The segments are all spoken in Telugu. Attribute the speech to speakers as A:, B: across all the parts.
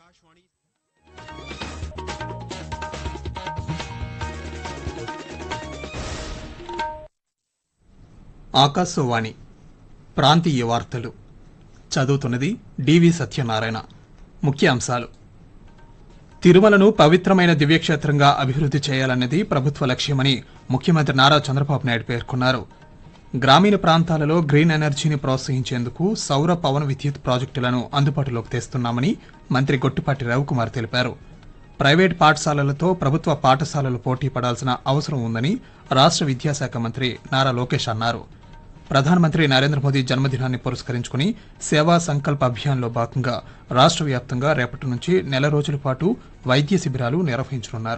A: ఆకాశవాణి ప్రాంతీయ వార్తలు చదువుతున్నది డివి సత్యనారాయణ ముఖ్య అంశాలు తిరుమలను పవిత్రమైన దివ్యక్షేత్రంగా అభివృద్ధి చేయాలన్నది ప్రభుత్వ లక్ష్యమని ముఖ్యమంత్రి నారా చంద్రబాబు నాయుడు పేర్కొన్నారు గ్రామీణ ప్రాంతాలలో గ్రీన్ ఎనర్జీని ప్రోత్సహించేందుకు సౌర పవన విద్యుత్ ప్రాజెక్టులను అందుబాటులోకి తెస్తున్నామని మంత్రి గొట్టిపాటి రవికుమార్ తెలిపారు ప్రైవేట్ పాఠశాలలతో ప్రభుత్వ పాఠశాలలు పోటీ పడాల్సిన అవసరం ఉందని రాష్ట్ర విద్యాశాఖ మంత్రి నారా లోకేష్ అన్నారు ప్రధానమంత్రి నరేంద్ర మోదీ జన్మదినాన్ని పురస్కరించుకుని సేవా సంకల్ప అభియాన్లో భాగంగా రాష్ట్ర వ్యాప్తంగా రేపటి నుంచి నెల రోజుల పాటు వైద్య శిబిరాలు నిర్వహించనున్నారు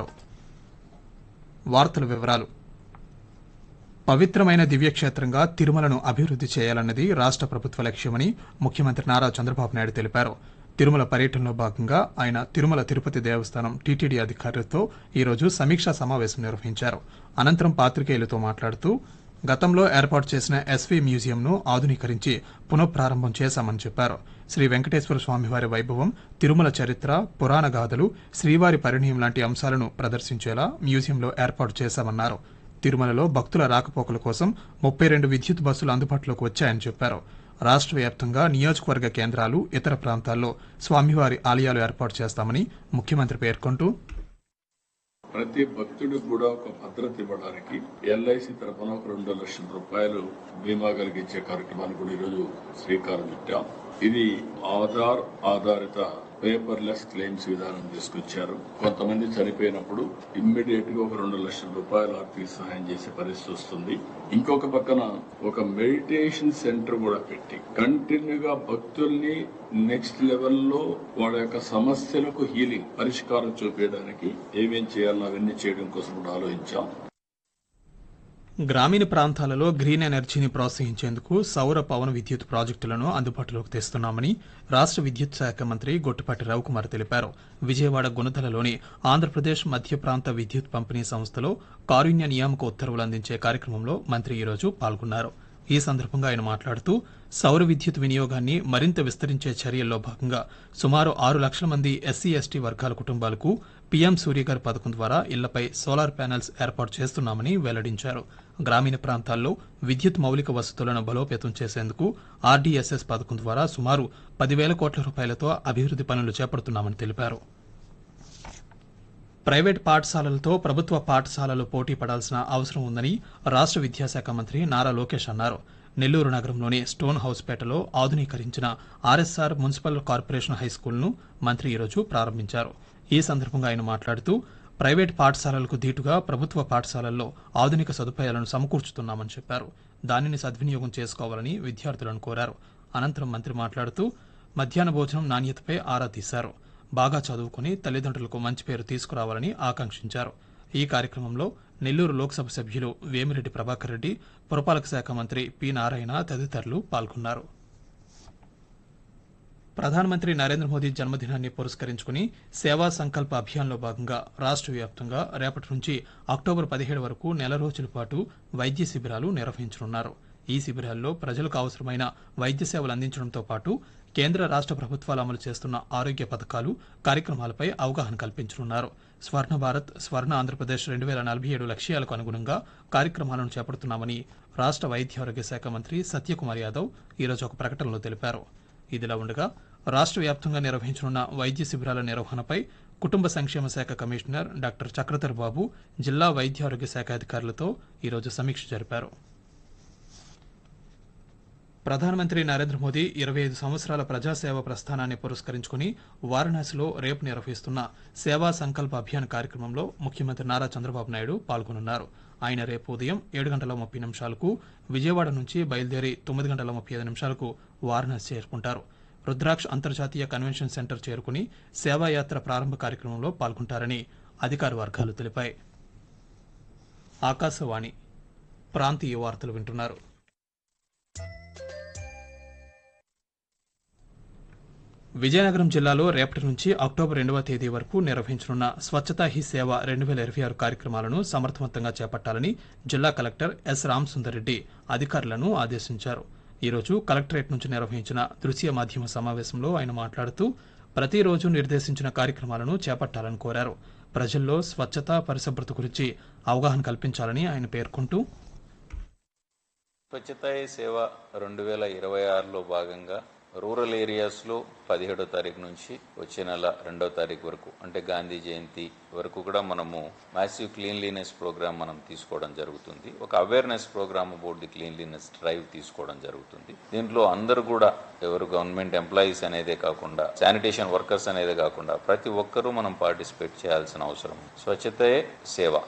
A: వార్తల వివరాలు పవిత్రమైన దివ్యక్షేత్రంగా తిరుమలను అభివృద్ధి చేయాలన్నది రాష్ట్ర ప్రభుత్వ లక్ష్యమని ముఖ్యమంత్రి నారా చంద్రబాబు నాయుడు తెలిపారు తిరుమల పర్యటనలో భాగంగా ఆయన తిరుమల తిరుపతి దేవస్థానం టీటీడీ అధికారులతో ఈరోజు సమీక్షా సమావేశం నిర్వహించారు అనంతరం పాత్రికేయులతో మాట్లాడుతూ గతంలో ఏర్పాటు చేసిన ఎస్వీ మ్యూజియంను ఆధునీకరించి పునఃప్రారంభం చేశామని చెప్పారు శ్రీ వెంకటేశ్వర స్వామివారి వైభవం తిరుమల చరిత్ర పురాణ గాథలు శ్రీవారి పరిణయం లాంటి అంశాలను ప్రదర్శించేలా మ్యూజియంలో ఏర్పాటు చేశామన్నారు తిరుమలలో భక్తుల రాకపోకల కోసం ముప్పై రెండు విద్యుత్ బస్సులు అందుబాటులోకి వచ్చాయని చెప్పారు రాష్ట్ర వ్యాప్తంగా నియోజకవర్గ కేంద్రాలు ఇతర ప్రాంతాల్లో స్వామివారి ఆలయాలు ఏర్పాటు చేస్తామని ముఖ్యమంత్రి పేర్కొంటూ
B: ప్రతి భక్తుడికి కూడా ఒక భద్రత ఇవ్వడానికి ఎల్ఐసి తరఫున ఒక రెండు లక్షల రూపాయలు బీమా కలిగించే కార్యక్రమాన్ని కూడా ఈరోజు శ్రీకారం చుట్టాం ఇది ఆధార్ ఆధారిత పేపర్లెస్ క్లెయిమ్స్ విధానం తీసుకొచ్చారు కొంతమంది చనిపోయినప్పుడు ఇమ్మీడియట్ గా ఒక రెండు లక్షల రూపాయలు ఆర్థిక సహాయం చేసే పరిస్థితి వస్తుంది ఇంకొక పక్కన ఒక మెడిటేషన్ సెంటర్ కూడా పెట్టి కంటిన్యూగా భక్తుల్ని నెక్స్ట్ లెవెల్లో వాళ్ళ యొక్క సమస్యలకు హీలింగ్ పరిష్కారం చూపించడానికి ఏమేం చేయాలో అవన్నీ చేయడం కోసం కూడా ఆలోచించాం
A: గ్రామీణ ప్రాంతాలలో గ్రీన్ ఎనర్జీని ప్రోత్సహించేందుకు సౌర పవన విద్యుత్ ప్రాజెక్టులను అందుబాటులోకి తెస్తున్నామని రాష్ట్ర విద్యుత్ శాఖ మంత్రి గొట్టిపాటి రవికుమార్ తెలిపారు విజయవాడ గుణదలలోని ఆంధ్రప్రదేశ్ మధ్య ప్రాంత విద్యుత్ పంపిణీ సంస్థలో కారుణ్య నియామక ఉత్తర్వులు అందించే కార్యక్రమంలో మంత్రి ఈరోజు పాల్గొన్నారు ఈ సందర్భంగా ఆయన మాట్లాడుతూ సౌర విద్యుత్ వినియోగాన్ని మరింత విస్తరించే చర్యల్లో భాగంగా సుమారు ఆరు లక్షల మంది ఎస్సీ ఎస్టీ వర్గాల కుటుంబాలకు పీఎం సూర్యగర్ పథకం ద్వారా ఇళ్లపై సోలార్ ప్యానెల్స్ ఏర్పాటు చేస్తున్నామని వెల్లడించారు గ్రామీణ ప్రాంతాల్లో విద్యుత్ మౌలిక వసతులను బలోపేతం చేసేందుకు ఆర్డీఎస్ఎస్ పథకం ద్వారా సుమారు పదివేల కోట్ల రూపాయలతో అభివృద్ది పనులు చేపడుతున్నామని తెలిపారు ప్రైవేట్ పాఠశాలలతో ప్రభుత్వ పాఠశాలలు పోటీ పడాల్సిన అవసరం ఉందని రాష్ట్ర విద్యాశాఖ మంత్రి నారా లోకేష్ అన్నారు నెల్లూరు నగరంలోని స్టోన్ హౌస్పేటలో ఆధునీకరించిన ఆర్ఎస్ఆర్ మున్సిపల్ కార్పొరేషన్ హైస్కూల్ను మంత్రి ఈరోజు ప్రారంభించారు ఈ సందర్భంగా ఆయన మాట్లాడుతూ ప్రైవేట్ పాఠశాలలకు ధీటుగా ప్రభుత్వ పాఠశాలల్లో ఆధునిక సదుపాయాలను సమకూర్చుతున్నామని చెప్పారు దానిని సద్వినియోగం చేసుకోవాలని విద్యార్థులను కోరారు అనంతరం మంత్రి మాట్లాడుతూ మధ్యాహ్న భోజనం నాణ్యతపై ఆరా తీశారు బాగా చదువుకుని తల్లిదండ్రులకు మంచి పేరు తీసుకురావాలని ఆకాంక్షించారు ఈ కార్యక్రమంలో నెల్లూరు లోక్సభ సభ్యులు వేమిరెడ్డి ప్రభాకర్ రెడ్డి పురపాలక శాఖ మంత్రి పి నారాయణ తదితరులు పాల్గొన్నారు ప్రధానమంత్రి నరేంద్ర మోదీ జన్మదినాన్ని పురస్కరించుకుని సేవా సంకల్ప అభియాన్లో భాగంగా రాష్ట్ర వ్యాప్తంగా రేపటి నుంచి అక్టోబర్ పదిహేడు వరకు నెల రోజుల పాటు వైద్య శిబిరాలు నిర్వహించనున్నారు ఈ శిబిరాల్లో ప్రజలకు అవసరమైన వైద్య సేవలు అందించడంతో పాటు కేంద్ర రాష్ట్ర ప్రభుత్వాలు అమలు చేస్తున్న ఆరోగ్య పథకాలు కార్యక్రమాలపై అవగాహన కల్పించనున్నారు స్వర్ణ భారత్ స్వర్ణ ఆంధ్రప్రదేశ్ రెండు వేల నలభై ఏడు లక్ష్యాలకు అనుగుణంగా కార్యక్రమాలను చేపడుతున్నామని రాష్ట్ర వైద్య ఆరోగ్య శాఖ మంత్రి సత్యకుమార్ యాదవ్ ఈరోజు ఒక ప్రకటనలో తెలిపారు ఇదిలా ఉండగా రాష్ట్ర వ్యాప్తంగా నిర్వహించనున్న వైద్య శిబిరాల నిర్వహణపై కుటుంబ సంక్షేమ శాఖ కమిషనర్ డాక్టర్ చక్రధర్ బాబు జిల్లా వైద్య ఆరోగ్య శాఖ అధికారులతో ఈరోజు సమీక్ష జరిపారు ప్రధానమంత్రి నరేంద్ర మోదీ ఇరవై ఐదు సంవత్సరాల ప్రజాసేవ ప్రస్థానాన్ని పురస్కరించుకుని వారణాసిలో రేపు నిర్వహిస్తున్న సేవా సంకల్ప అభియాన్ కార్యక్రమంలో ముఖ్యమంత్రి నారా చంద్రబాబు నాయుడు పాల్గొనున్నారు ఆయన రేపు ఉదయం ఏడు గంటల ముప్పై నిమిషాలకు విజయవాడ నుంచి బయలుదేరి తొమ్మిది గంటల ముప్పై ఐదు నిమిషాలకు వారణాసి చేరుకుంటారు రుద్రాక్ష్ అంతర్జాతీయ కన్వెన్షన్ సెంటర్ చేరుకుని సేవాయాత్ర ప్రారంభ కార్యక్రమంలో పాల్గొంటారని అధికార వర్గాలు తెలిపాయి ఆకాశవాణి ప్రాంతీయ వార్తలు వింటున్నారు విజయనగరం జిల్లాలో రేపటి నుంచి అక్టోబర్ రెండవ తేదీ వరకు నిర్వహించనున్న స్వచ్ఛతా హీ సేవ రెండు వేల ఇరవై ఆరు కార్యక్రమాలను సమర్థవంతంగా చేపట్టాలని జిల్లా కలెక్టర్ ఎస్ రెడ్డి అధికారులను ఆదేశించారు ఈరోజు కలెక్టరేట్ నుంచి నిర్వహించిన దృశ్య మాధ్యమ సమావేశంలో ఆయన మాట్లాడుతూ ప్రతిరోజు నిర్దేశించిన కార్యక్రమాలను చేపట్టాలని కోరారు ప్రజల్లో స్వచ్ఛత పరిశుభ్రత గురించి అవగాహన కల్పించాలని ఆయన పేర్కొంటూ
C: స్వచ్ఛతా హీ సేవ రెండు వేల ఇరవై ఆరులో భాగంగా రూరల్ ఏరియాస్లో పదిహేడో తారీఖు నుంచి వచ్చే నెల రెండో తారీఖు వరకు అంటే గాంధీ జయంతి వరకు కూడా మనము మ్యాసివ్ క్లీన్లీనెస్ ప్రోగ్రామ్ మనం తీసుకోవడం జరుగుతుంది ఒక awareness program about the cleanliness drive తీసుకోవడం జరుగుతుంది దీంట్లో అందరూ కూడా ఎవరు గవర్నమెంట్ ఎంప్లాయీస్ అనేదే కాకుండా శానిటేషన్ వర్కర్స్ అనేదే కాకుండా ప్రతి ఒక్కరూ మనం పార్టిసిపేట్ చేయాల్సిన అవసరం ఉంది. స్వచ్ఛతే సేవ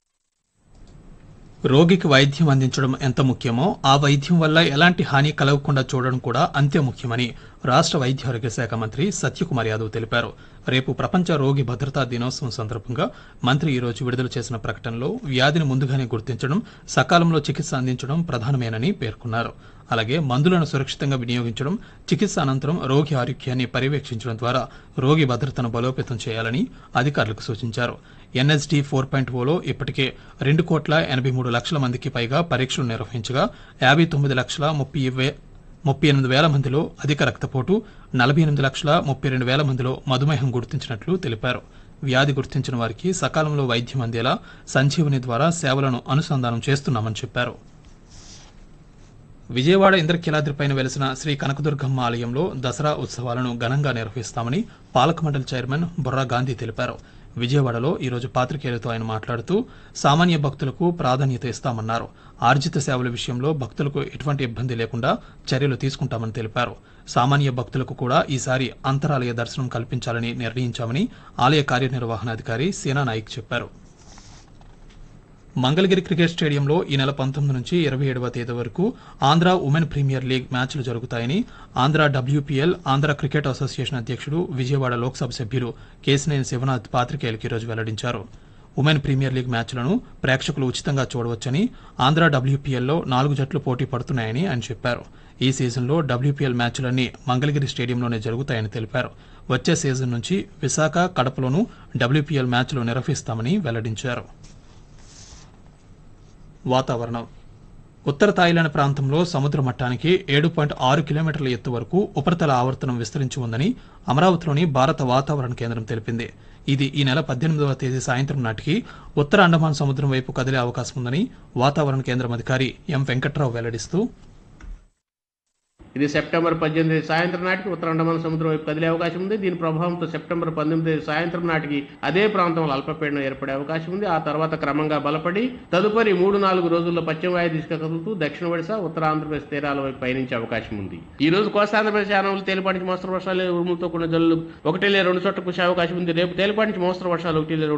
A: రోగికి వైద్యం అందించడం ఎంత ముఖ్యమో ఆ వైద్యం వల్ల ఎలాంటి హాని కలగకుండా చూడడం కూడా అంతే ముఖ్యమని రాష్ట్ర వైద్య ఆరోగ్య శాఖ మంత్రి సత్యకుమార్ యాదవ్ తెలిపారు రేపు ప్రపంచ రోగి భద్రతా దినోత్సవం సందర్భంగా మంత్రి ఈ రోజు విడుదల చేసిన ప్రకటనలో వ్యాధిని ముందుగానే గుర్తించడం సకాలంలో చికిత్స అందించడం ప్రధానమేనని పేర్కొన్నారు అలాగే మందులను సురక్షితంగా వినియోగించడం చికిత్స అనంతరం రోగి ఆరోగ్యాన్ని పర్యవేక్షించడం ద్వారా రోగి భద్రతను బలోపేతం చేయాలని అధికారులకు సూచించారు ఎన్ఎస్డి ఫోర్ పాయింట్ ఓలో ఇప్పటికే రెండు కోట్ల ఎనభై మూడు లక్షల మందికి పైగా పరీక్షలు నిర్వహించగా యాభై తొమ్మిది లక్షల ముప్పై వే- ముప్పై ఎనిమిది వేల మందిలో అధిక రక్తపోటు నలభై ఎనిమిది లక్షల ముప్పై రెండు వేల మందిలో మధుమేహం గుర్తించినట్లు తెలిపారు వ్యాధి గుర్తించిన వారికి సకాలంలో వైద్యం అందేలా సంజీవని ద్వారా సేవలను అనుసంధానం చేస్తున్నామని చెప్పారు విజయవాడ ఇంద్రకీలాద్రిపైన వెలిసిన శ్రీ కనకదుర్గమ్మ ఆలయంలో దసరా ఉత్సవాలను ఘనంగా నిర్వహిస్తామని పాలక మండలి చైర్మన్ బుర్రా గాంధీ తెలిపారు విజయవాడలో ఈరోజు పాత్రికేయులతో ఆయన మాట్లాడుతూ సామాన్య భక్తులకు ప్రాధాన్యత ఇస్తామన్నారు ఆర్జిత సేవల విషయంలో భక్తులకు ఎటువంటి ఇబ్బంది లేకుండా చర్యలు తీసుకుంటామని తెలిపారు సామాన్య భక్తులకు కూడా ఈసారి అంతరాలయ దర్శనం కల్పించాలని నిర్ణయించామని ఆలయ కార్యనిర్వహణాధికారి సీనా నాయిక్ చెప్పారు మంగళగిరి క్రికెట్ స్టేడియంలో ఈ నెల పంతొమ్మిది నుంచి ఇరవై ఏడవ తేదీ వరకు ఆంధ్ర ఉమెన్ ప్రీమియర్ లీగ్ మ్యాచ్లు జరుగుతాయని Andhra WPL Andhra cricket association అధ్యక్షుడు విజయవాడ లోక్సభ సభ్యులు కేసినేని శివనాథ్ పాత్రికేయులకు ఈరోజు వెల్లడించారు ఉమెన్ ప్రీమియర్ లీగ్ మ్యాచ్లను ప్రేక్షకులు ఉచితంగా చూడవచ్చని ఆంధ్ర డబ్ల్యూపీఎల్లో నాలుగు జట్లు పోటీ పడుతున్నాయని ఆయన చెప్పారు ఈ సీజన్లో డబ్ల్యూపీఎల్ మ్యాచ్లన్నీ మంగళగిరి స్టేడియంలోనే జరుగుతాయని తెలిపారు వచ్చే సీజన్ నుంచి విశాఖ కడపలోనూ డబ్ల్యూపీఎల్ మ్యాచ్లు నిర్వహిస్తామని వెల్లడించారు వాతావరణం ఉత్తర థాయిలాండ్ ప్రాంతంలో సముద్ర మట్టానికి ఏడు పాయింట్ ఆరు కిలోమీటర్ల ఎత్తు వరకు ఉపరితల ఆవర్తనం విస్తరించి ఉందని అమరావతిలోని భారత వాతావరణ కేంద్రం తెలిపింది ఇది ఈ నెల పద్దెనిమిదవ తేదీ సాయంత్రం నాటికి ఉత్తర అండమాన్ సముద్రం వైపు కదిలే అవకాశం ఉందని వాతావరణ కేంద్రం అధికారి ఎం వెంకట్రావు వెల్లడిస్తూ
D: ఇది సెప్టెంబర్ పద్దెనిమిది సాయంత్రం నాటికి ఉత్తర అండమాన్ సముద్రం వైపు కదిలే అవకాశం ఉంది దీని ప్రభావంతో సెప్టెంబర్ పంతొమ్మిది సాయంత్రం నాటికి అదే ప్రాంతంలో అల్పపీడనం ఏర్పడే అవకాశం ఉంది ఆ తర్వాత క్రమంగా బలపడి తదుపరి మూడు నాలుగు రోజుల్లో పశ్చిమ వాయు దిశగా కదులుతూ దక్షిణ ఒడిశా ఉత్తర ఆంధ్రప్రదేశ్ తీరాల వైపు పయనించే అవకాశం ఉంది ఈ రోజు కోస్తాంధ్రప్రదేశ్ యానంలో తేలిపాటి నుంచి మోస్తరు వర్షాలు ఉరుములతో కూడిన జల్లు ఒకటి లేదా రెండు చోట్ల కురిసే అవకాశం ఉంది రేపు తేలిపాటి నుంచి మోస్తరు వర్షాలు ఒకటి లేదా